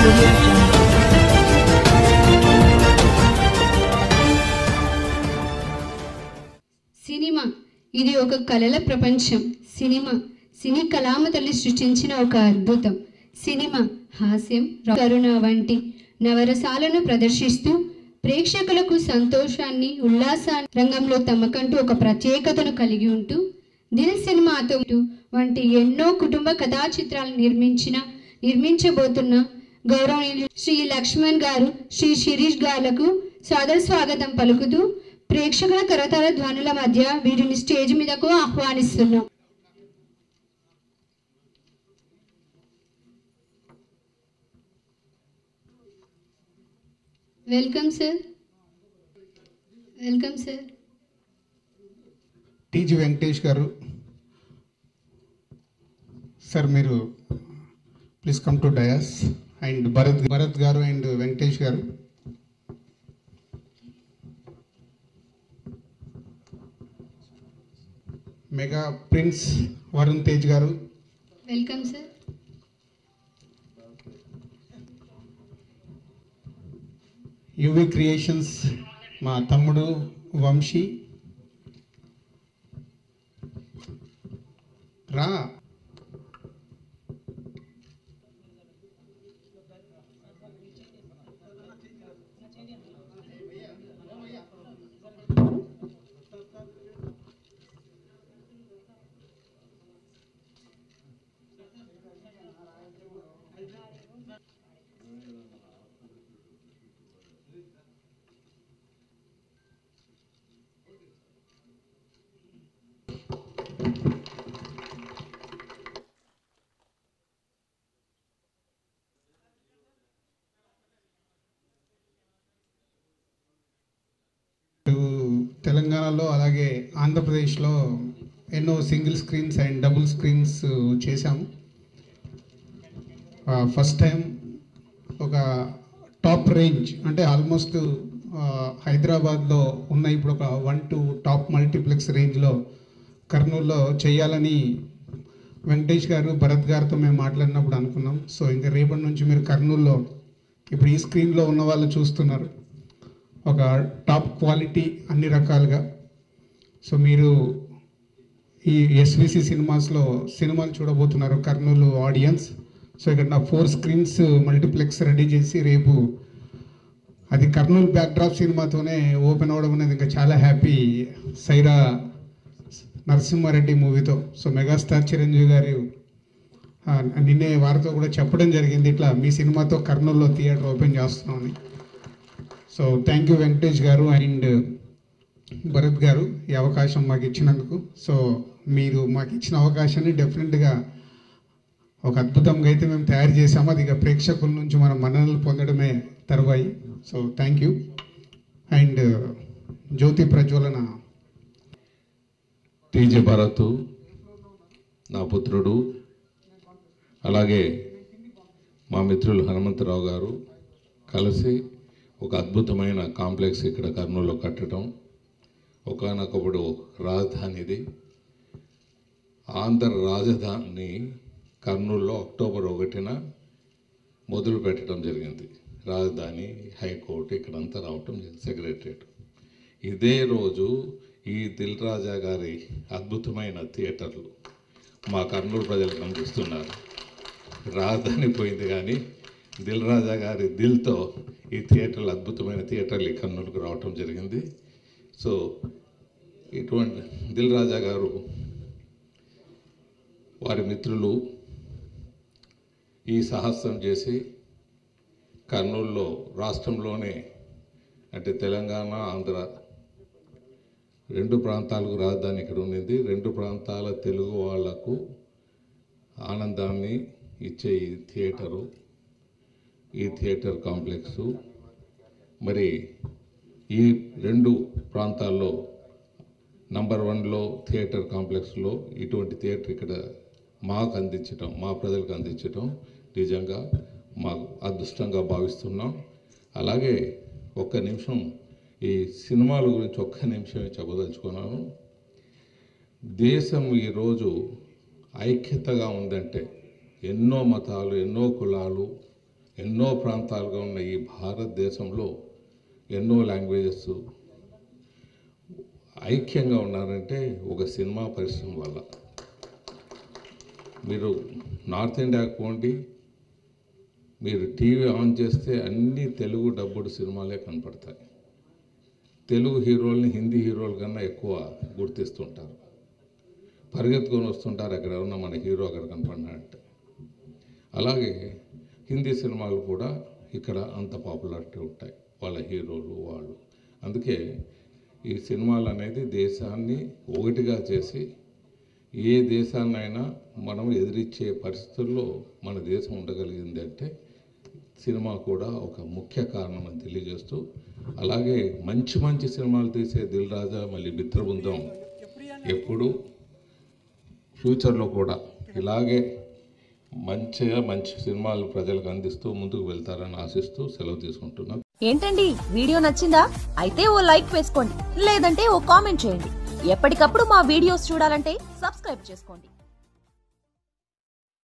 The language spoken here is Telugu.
audio jungle. సినిమా ఇది ఒక కళల ప్రపంచం సినిమా సినీ కళామ తల్లి సృష్టించిన ఒక అద్భుతం సినిమా హాస్యం కరుణ వంటి నవరసాలను ప్రదర్శిస్తూ ప్రేక్షకులకు సంతోషాన్ని ఉల్లాసాన్ని రంగంలో తమకంటూ ఒక ప్రత్యేకతను కలిగి ఉంటూ దిల్ సినిమాతో వంటి ఎన్నో కుటుంబ కథా చిత్రాలు నిర్మించిన నిర్మించబోతున్న గౌరవనీయులు శ్రీ లక్ష్మణ్ గారు శ్రీ శిరీష్ గారులకు సాదర స్వాగతం పలుకుతూ ప్రేక్షకుల కరతాల ధ్వనుల మధ్య వీరిని స్టేజ్ మీదకు ఆహ్వానిస్తున్నాం welcome sir welcome sir TG Venkatesh garu sir మీరు please come to dais and Bharath Bharath garu and Venkatesh గారు మెగా ప్రిన్స్ వరుణ్ తేజ్ గారు వెల్కమ్ సార్ యువి క్రియేషన్స్ మా తమ్ముడు వంశీ రా ఇటు తెలంగాణలో అలాగే ఆంధ్రప్రదేశ్లో ఎన్నో single screens and double screens చేశాము ఫస్ట్ టైం ఒక టాప్ రేంజ్ అంటే ఆల్మోస్ట్ హైదరాబాద్లో ఉన్న ఇప్పుడు ఒక వన్ టు టాప్ మల్టీప్లెక్స్ రేంజ్లో కర్నూలులో చేయాలని వెంకటేష్ గారు భరత్ గారితో మేము మాట్లాడినప్పుడు అనుకున్నాం సో ఇంకా రేపటి నుంచి మీరు కర్నూలులో ఇప్పుడు ఈ స్క్రీన్లో ఉన్న వాళ్ళు చూస్తున్నారు ఒక టాప్ క్వాలిటీ అన్ని రకాలుగా సో మీరు ఈ ఎస్విసి సినిమాస్లో సినిమాలు చూడబోతున్నారు కర్నూలు ఆడియన్స్ సో ఇక్కడ నా ఫోర్ స్క్రీన్స్ మల్టీప్లెక్స్ రెడీ చేసి రేపు అది కర్నూలు బ్యాక్డ్రాప్ సినిమాతోనే ఓపెన్ అవ్వడం అనేది ఇంకా చాలా హ్యాపీ సైరా నరసింహారెడ్డి మూవీతో సో మెగాస్టార్ చిరంజీవి గారు ఆ, నిన్నే వారితో కూడా చెప్పడం జరిగింది ఇట్లా మీ సినిమాతో కర్నూలులో థియేటర్ ఓపెన్ చేస్తున్నామని so thank you Venkatesh garu and Bharat గారు ఈ అవకాశం మాకు ఇచ్చినందుకు సో మీరు మాకు ఇచ్చిన అవకాశాన్ని డెఫినెట్గా ఒక అద్భుతంగా అయితే మేము తయారు చేసాము అది ఇక ప్రేక్షకుల నుంచి మనం మన్ననలు పొందడమే తరువాయి సో థ్యాంక్ యూ అండ్ జ్యోతి ప్రజ్వలన టీజే భరత్ నా పుత్రుడు అలాగే మా మిత్రులు హనుమంతరావు గారు కలిసి ఒక అద్భుతమైన కాంప్లెక్స్ ఇక్కడ కర్నూలులో కట్టడం ఒకనొకప్పుడు రాజధానిది ఆంధ్ర రాజధాని కర్నూలులో అక్టోబర్ ఒకటిన మొదలు పెట్టడం జరిగింది రాజధాని హైకోర్టు ఇక్కడంతా రావటం జరిగింది సెక్రటరియట్ ఇదే రోజు ఈ దిల్ రాజా గారి అద్భుతమైన థియేటర్లు మా కర్నూలు ప్రజలకు అందిస్తున్నారు రాజధాని పోయింది కానీ దిల్ రాజా గారి దిల్తో ఈ థియేటర్లు అద్భుతమైన థియేటర్లు ఈ కర్నూలుకు రావటం జరిగింది సో ఇటువంటి దిల్ రాజా గారు వారి మిత్రులు ఈ సాహసం చేసి కర్నూలులో రాష్ట్రంలోనే అంటే తెలంగాణ ఆంధ్ర రెండు ప్రాంతాలకు రాజధాని ఇక్కడ ఉన్నది రెండు ప్రాంతాల తెలుగు వాళ్లకు ఆనందాన్ని ఇచ్చే ఈ థియేటరు ఈ థియేటర్ కాంప్లెక్సు మరి ఈ రెండు ప్రాంతాల్లో నంబర్ వన్లో థియేటర్ కాంప్లెక్స్లో ఇటువంటి థియేటర్ ఇక్కడ మాకు అందించటం మా ప్రజలకు అందించటం నిజంగా మాకు అదృష్టంగా భావిస్తున్నాం అలాగే ఒక్క నిమిషం ఈ సినిమాల గురించి ఒక్క నిమిషమే చెప్పదలుచుకున్నాను దేశం ఈరోజు ఐక్యతగా ఉందంటే ఎన్నో మతాలు ఎన్నో కులాలు ఎన్నో ప్రాంతాలుగా ఉన్న ఈ భారతదేశంలో ఎన్నో లాంగ్వేజెస్ ఐక్యంగా ఉన్నారంటే ఒక సినిమా పరిశ్రమ వల్ల మీరు నార్త్ ఇండియాకి పోండి మీరు టీవీ ఆన్ చేస్తే అన్ని తెలుగు డబ్బుడు సినిమాలే కనపడతాయి తెలుగు హీరోల్ని హిందీ హీరోల కన్నా ఎక్కువ గుర్తిస్తుంటారు పరిగెత్తుకొని వస్తుంటారు అక్కడ ఉన్న మన హీరో అక్కడ కనపడినాడంటే అలాగే హిందీ సినిమాలు కూడా ఇక్కడ అంత పాపులారిటీ ఉంటాయి వాళ్ళ హీరోలు వాళ్ళు అందుకే ఈ సినిమాలు అనేది దేశాన్ని ఒకటిగా చేసి ఏ దేశాన్నైనా మనం ఎదిరించే పరిస్థితుల్లో మన దేశం ఉండగలిగింది అంటే సినిమా కూడా ఒక ముఖ్య కారణం అని తెలియజేస్తూ అలాగే మంచి మంచి సినిమాలు తీసే దిల్ రాజా మళ్ళీ మిత్రబృందం ఎప్పుడు ఫ్యూచర్లో కూడా ఇలాగే మంచిగా మంచి సినిమాలు ప్రజలకు అందిస్తూ ముందుకు వెళ్తారని ఆశిస్తూ సెలవు తీసుకుంటున్నాను ఏంటండి వీడియో నచ్చిందా అయితే ఓ లైక్ వేసుకోండి లేదంటే ఓ కామెంట్ చేయండి ఎప్పటికప్పుడు మా వీడియోస్ చూడాలంటే సబ్స్క్రైబ్ చేసుకోండి